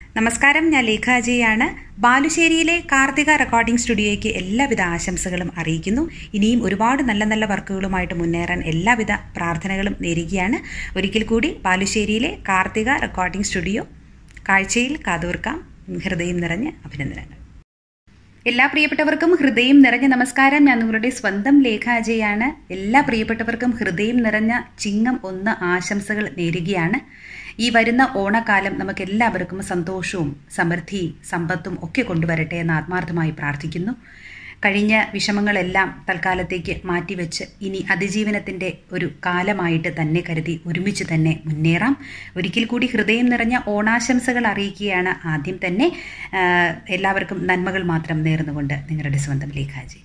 നമസ്കാരം ഞാൻ ലേഖാജിയാണ് ബാലുശ്ശേരിയിലെ കാർത്തിക റെക്കോർഡിംഗ് സ്റ്റുഡിയോയ്ക്ക് എല്ലാവിധ ആശംസകളും അറിയിക്കുന്നു ഇനിയും ഒരുപാട് നല്ല നല്ല വർക്കുകളുമായിട്ട് മുന്നേറാൻ എല്ലാവിധ പ്രാർത്ഥനകളും നേരുകയാണ് ഒരിക്കൽ കൂടി ബാലുശ്ശേരിയിലെ കാർത്തിക റെക്കോർഡിംഗ് സ്റ്റുഡിയോ കാഴ്ചയിൽ കാതോർക്കാം ഹൃദയം നിറഞ്ഞ അഭിനന്ദനങ്ങൾ എല്ലാ പ്രിയപ്പെട്ടവർക്കും ഹൃദയം നിറഞ്ഞ നമസ്കാരം ഞാൻ നിങ്ങളുടെ സ്വന്തം ലേഖാജയാണ് എല്ലാ പ്രിയപ്പെട്ടവർക്കും ഹൃദയം നിറഞ്ഞ ചിങ്ങം ഒന്ന് ആശംസകൾ നേരുകയാണ് ഈ വരുന്ന ഓണക്കാലം നമുക്ക് എല്ലാവർക്കും സന്തോഷവും സമൃദ്ധി സമ്പത്തും ഒക്കെ കൊണ്ടുവരട്ടെ എന്ന് ആത്മാർത്ഥമായി പ്രാർത്ഥിക്കുന്നു കഴിഞ്ഞ വിഷമങ്ങളെല്ലാം തൽക്കാലത്തേക്ക് മാറ്റിവെച്ച് ഇനി അതിജീവനത്തിൻ്റെ ഒരു കാലമായിട്ട് തന്നെ കരുതി ഒരുമിച്ച് തന്നെ മുന്നേറാം ഒരിക്കൽ കൂടി ഹൃദയം നിറഞ്ഞ ഓണാശംസകൾ അറിയിക്കുകയാണ് ആദ്യം തന്നെ എല്ലാവർക്കും നന്മകൾ മാത്രം നേർന്നുകൊണ്ട് നിങ്ങളുടെ സ്വന്തം ലേഖാജി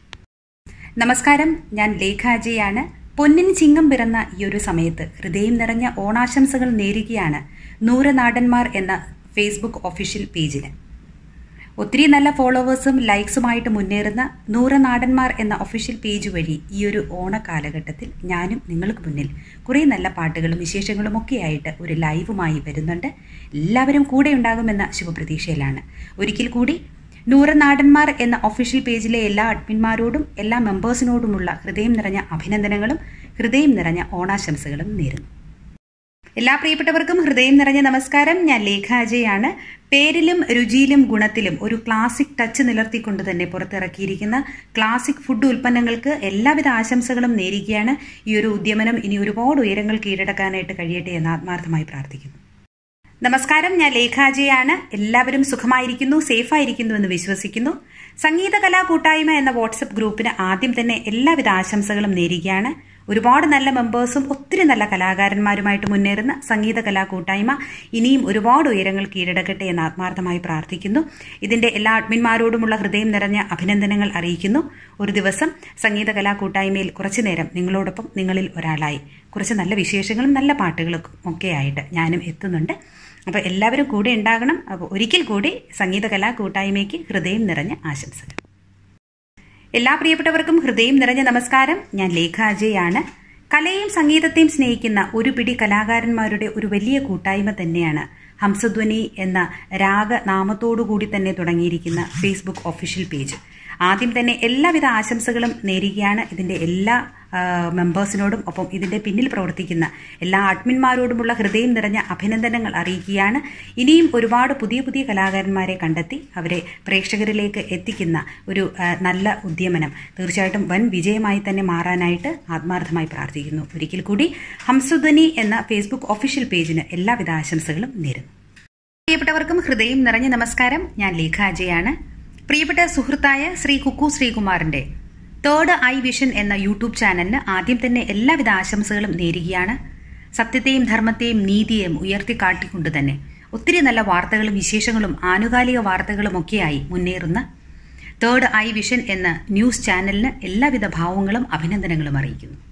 നമസ്കാരം ഞാൻ ലേഖാജിയാണ് പൊന്നിൻ ചിങ്ങം പിറന്ന ഈ ഒരു സമയത്ത് ഹൃദയം നിറഞ്ഞ ഓണാശംസകൾ നേരുകയാണ് നൂറനാടന്മാർ എന്ന ഫേസ്ബുക്ക് ഒഫീഷ്യൽ പേജിൽ ഒത്തിരി നല്ല ഫോളോവേഴ്സും ലൈക്സുമായിട്ട് മുന്നേറുന്ന നൂറനാടന്മാർ എന്ന ഒഫീഷ്യൽ പേജ് വഴി ഈ ഒരു ഓണ കാലഘട്ടത്തിൽ ഞാനും നിങ്ങൾക്ക് മുന്നിൽ കുറേ നല്ല പാട്ടുകളും വിശേഷങ്ങളും ഒക്കെ ആയിട്ട് ഒരു ലൈവുമായി വരുന്നുണ്ട് എല്ലാവരും കൂടെ ഉണ്ടാകുമെന്ന ശുഭപ്രതീക്ഷയിലാണ് ഒരിക്കൽ കൂടി നൂറനാടന്മാർ എന്ന ഒഫീഷ്യൽ പേജിലെ എല്ലാ അഡ്മിന്മാരോടും എല്ലാ മെമ്പേഴ്സിനോടുമുള്ള ഹൃദയം നിറഞ്ഞ അഭിനന്ദനങ്ങളും ഹൃദയം നിറഞ്ഞ ഓണാശംസകളും നേരുന്നു എല്ലാ പ്രിയപ്പെട്ടവർക്കും ഹൃദയം നിറഞ്ഞ നമസ്കാരം ഞാൻ ലേഖ അജയാണ് പേരിലും രുചിയിലും ഗുണത്തിലും ഒരു ക്ലാസിക് ടച്ച് നിലർത്തിക്കൊണ്ട് തന്നെ പുറത്തിറക്കിയിരിക്കുന്ന ക്ലാസിക് ഫുഡ് ഉൽപ്പന്നങ്ങൾക്ക് എല്ലാവിധ ആശംസകളും നേരിക്കുകയാണ് ഈ ഒരു ഉദ്യമനം ഇനി ഒരുപാട് ഉയരങ്ങൾ കീഴടക്കാനായിട്ട് കഴിയട്ടെ എന്ന് ആത്മാർത്ഥമായി പ്രാർത്ഥിക്കുന്നു നമസ്കാരം ഞാൻ ലേഖാജയാണ് എല്ലാവരും സുഖമായിരിക്കുന്നു സേഫായിരിക്കുന്നു എന്ന് വിശ്വസിക്കുന്നു സംഗീത കലാ കൂട്ടായ്മ എന്ന വാട്സപ്പ് ഗ്രൂപ്പിന് ആദ്യം തന്നെ എല്ലാവിധ ആശംസകളും നേരുകയാണ് ഒരുപാട് നല്ല മെമ്പേഴ്സും ഒത്തിരി നല്ല കലാകാരന്മാരുമായിട്ട് മുന്നേറുന്ന സംഗീത കലാ കൂട്ടായ്മ ഇനിയും ഒരുപാട് ഉയരങ്ങൾ കീഴടക്കട്ടെ എന്ന് ആത്മാർത്ഥമായി പ്രാർത്ഥിക്കുന്നു ഇതിന്റെ എല്ലാ അഡ്മിന്മാരോടുമുള്ള ഹൃദയം നിറഞ്ഞ അഭിനന്ദനങ്ങൾ അറിയിക്കുന്നു ഒരു ദിവസം സംഗീത കലാ കൂട്ടായ്മയിൽ കുറച്ചു നേരം നിങ്ങളോടൊപ്പം നിങ്ങളിൽ ഒരാളായി കുറച്ച് നല്ല വിശേഷങ്ങളും നല്ല പാട്ടുകളും ഒക്കെ ആയിട്ട് ഞാനും എത്തുന്നുണ്ട് അപ്പോൾ എല്ലാവരും കൂടെ ഉണ്ടാകണം അപ്പോൾ ഒരിക്കൽ കൂടി സംഗീത കലാ കൂട്ടായ്മയ്ക്ക് ഹൃദയം നിറഞ്ഞ ആശംസകൾ എല്ലാ പ്രിയപ്പെട്ടവർക്കും ഹൃദയം നിറഞ്ഞ നമസ്കാരം ഞാൻ ലേഖ അജയാണ് കലയും സംഗീതത്തെയും സ്നേഹിക്കുന്ന ഒരു പിടി കലാകാരന്മാരുടെ ഒരു വലിയ കൂട്ടായ്മ തന്നെയാണ് ഹംസധ്വനി എന്ന രാഗനാമത്തോടുകൂടി തന്നെ തുടങ്ങിയിരിക്കുന്ന ഫേസ്ബുക്ക് ഒഫീഷ്യൽ പേജ് ആദ്യം തന്നെ എല്ലാവിധ ആശംസകളും നേരുകയാണ് ഇതിന്റെ എല്ലാ മെമ്പേഴ്സിനോടും ഒപ്പം ഇതിന്റെ പിന്നിൽ പ്രവർത്തിക്കുന്ന എല്ലാ അഡ്മിന്മാരോടുമുള്ള ഹൃദയം നിറഞ്ഞ അഭിനന്ദനങ്ങൾ അറിയിക്കുകയാണ് ഇനിയും ഒരുപാട് പുതിയ പുതിയ കലാകാരന്മാരെ കണ്ടെത്തി അവരെ പ്രേക്ഷകരിലേക്ക് എത്തിക്കുന്ന ഒരു നല്ല ഉദ്യമനം തീർച്ചയായിട്ടും വൻ വിജയമായി തന്നെ മാറാനായിട്ട് ആത്മാർത്ഥമായി പ്രാർത്ഥിക്കുന്നു ഒരിക്കൽ കൂടി ഹംസുധ്വനി എന്ന ഫേസ്ബുക്ക് ഒഫീഷ്യൽ പേജിന് എല്ലാവിധ ആശംസകളും നേരുന്നു പ്രിയപ്പെട്ടവർക്കും ഹൃദയം നിറഞ്ഞ നമസ്കാരം ഞാൻ ലേഖ അജയാണ് പ്രിയപ്പെട്ട സുഹൃത്തായ ശ്രീ കുക്കു ശ്രീകുമാറിന്റെ തേർഡ് ഐ വിഷൻ എന്ന യൂട്യൂബ് ചാനലിന് ആദ്യം തന്നെ എല്ലാവിധ ആശംസകളും നേരുകയാണ് സത്യത്തെയും ധർമ്മത്തെയും നീതിയെയും ഉയർത്തിക്കാട്ടിക്കൊണ്ട് തന്നെ ഒത്തിരി നല്ല വാർത്തകളും വിശേഷങ്ങളും ആനുകാലിക വാർത്തകളും ഒക്കെയായി മുന്നേറുന്ന തേർഡ് ഐ വിഷൻ എന്ന ന്യൂസ് ചാനലിന് എല്ലാവിധ ഭാവങ്ങളും അഭിനന്ദനങ്ങളും അറിയിക്കുന്നു